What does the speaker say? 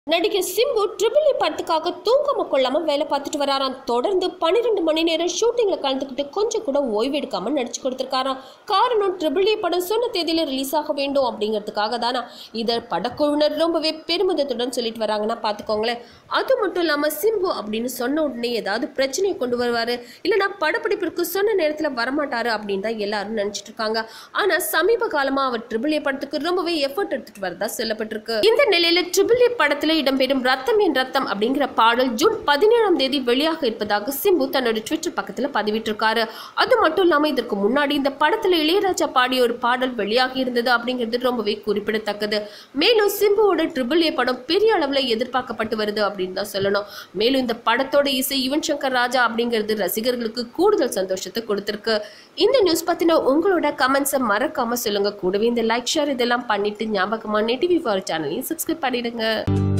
நடிகர் Simbu triple E படத்துக்காக தூங்காம கொள்ளாம வேலை பார்த்துட்டு வராராம் தொடர்ந்து பன்னிரெண்டு மணி நேரம் ஷூட்டிங்ல கலந்துக்கிட்டு கொஞ்சம் கூட ஓய்வு எடுக்காம நடிச்சு கொடுத்துருக்காராம் காரணம் ட்ரிபிள் இ படம் சொன்ன தேதியில ரிலீஸ் ஆக வேண்டும் அப்படிங்கிறதுக்காக தானா இதை படக்குழுவினர் ரொம்பவே பெருமிதத்துடன் சொல்லிட்டு வராங்கன்னா பார்த்துக்கோங்களேன் அது மட்டும் இல்லாம சிம்பு அப்படின்னு சொன்ன உடனே ஏதாவது பிரச்சனையை கொண்டு வருவாரு இல்லைன்னா படப்பிடிப்பிற்கு சொன்ன நேரத்தில் வரமாட்டாரு அப்படின்னு தான் எல்லாரும் நினைச்சிட்டு இருக்காங்க ஆனா சமீப காலமா அவர் ட்ரிபிள் ஏ படத்துக்கு ரொம்பவே எஃபர்ட் எடுத்துட்டு வரதா சொல்லப்பட்டிருக்கு இந்த நிலையில ட்ரிபிள் ஏ படத்துல இடம்பெறும் ரத்தம் என் ரத்தம் அப்படிங்கிற பாடல் ஜூன் பதினேழாம் தேதி வெளியாக இருப்பதாக சிம்பு தன்னோட ட்விட்டர் பக்கத்துல பதிவிட்டிருக்காரு அது மட்டும் இல்லாம இதற்கு முன்னாடி இந்த படத்துல இளையராஜா பாடிய ஒரு பாடல் வெளியாகி இருந்தது அப்படிங்கிறது ரொம்பவே குறிப்பிடத்தக்கது மேலும் சிம்புவோட ட்ரிபிள் ஏ படம் பெரிய அளவுல எதிர்பார்க்கப்பட்டு வருது அப்படின்னு தான் சொல்லணும் மேலும் இந்த படத்தோட இசை யுவன் சங்கர் ராஜா அப்படிங்கிறது ரசிகர்களுக்கு கூடுதல் சந்தோஷத்தை கொடுத்திருக்கு இந்த நியூஸ் பத்தின உங்களோட கமெண்ட்ஸை மறக்காம சொல்லுங்க கூடவே இந்த லைக் ஷேர் இதெல்லாம் பண்ணிட்டு ஞாபகமா நெட்டிவி ஃபார் சேனலையும் சப்ஸ்கிரைப் பண்ணிடுங்க